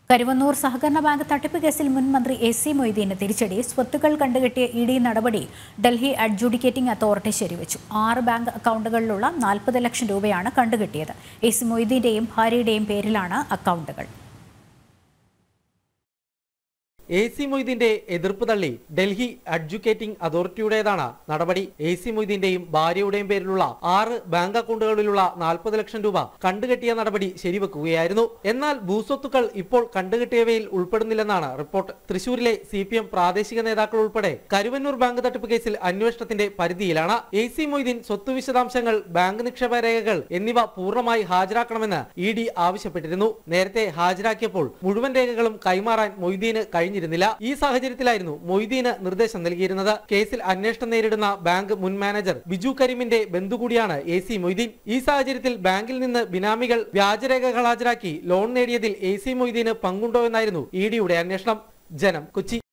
കരുവന്നൂർ സഹകരണ ബാങ്ക് തട്ടിപ്പ് കേസിൽ മുൻ മന്ത്രി എ സി മൊയ്തീന് തിരിച്ചടി സ്വത്തുക്കൾ കണ്ടുകെട്ടിയ ഇ ഡി നടപടി ഡൽഹി അഡ്ജുഡിക്കേറ്റിംഗ് അതോറിറ്റി ശരിവച്ചു ആറ് ബാങ്ക് അക്കൗണ്ടുകളിലുള്ള നാൽപ്പത് ലക്ഷം രൂപയാണ് കണ്ടുകെട്ടിയത് എ സി മൊയ്തീന്റെയും ഭാര്യയുടെയും പേരിലാണ് അക്കൗണ്ടുകൾ എ സി മൊയ്തീന്റെ എതിർപ്പ് തള്ളി ഡൽഹി അഡ്ജുക്കേറ്റിംഗ് അതോറിറ്റിയുടേതാണ് നടപടി എ സി മൊയ്തീന്റെയും ഭാര്യയുടെയും പേരിലുള്ള ആറ് ബാങ്ക് അക്കൗണ്ടുകളിലുള്ള നാൽപ്പത് ലക്ഷം രൂപ കണ്ടുകെട്ടിയ നടപടി ശരിവെക്കുകയായിരുന്നു എന്നാൽ ഭൂസ്വത്തുക്കൾ ഇപ്പോൾ കണ്ടുകെട്ടിയവയിൽ ഉൾപ്പെടുന്നില്ലെന്നാണ് റിപ്പോർട്ട് തൃശൂരിലെ സി പി എം പ്രാദേശിക നേതാക്കൾ ഉൾപ്പെടെ കരുവന്നൂർ ബാങ്ക് തട്ടിപ്പ് കേസിൽ അന്വേഷണത്തിന്റെ പരിധിയിലാണ് എ സി മൊയ്തീൻ സ്വത്ത് വിശദാംശങ്ങൾ ബാങ്ക് നിക്ഷേപ രേഖകൾ എന്നിവ പൂർണ്ണമായി ഹാജരാക്കണമെന്ന് ഇ ഡി ആവശ്യപ്പെട്ടിരുന്നു നേരത്തെ ഹാജരാക്കിയപ്പോൾ മുഴുവൻ രേഖകളും കൈമാറാൻ മൊയ്തീന് കഴിഞ്ഞിരുന്നില്ല ഈ സാഹചര്യത്തിലായിരുന്നു മൊയ്തീന് നിർദ്ദേശം നൽകിയിരുന്നത് കേസിൽ അന്വേഷണം നേരിടുന്ന ബാങ്ക് മുൻ മാനേജർ ബിജു കരീമിന്റെ ബന്ധു കൂടിയാണ് എ സി മൊയ്തീൻ ഈ സാഹചര്യത്തിൽ ബാങ്കിൽ നിന്ന് ബിനാമികൾ വ്യാജരേഖകൾ ഹാജരാക്കി ലോൺ നേടിയതിൽ എ സി മൊയ്തീന് പങ്കുണ്ടോ എന്നായിരുന്നു ഇ ഡിയുടെ അന്വേഷണം ജനം കൊച്ചി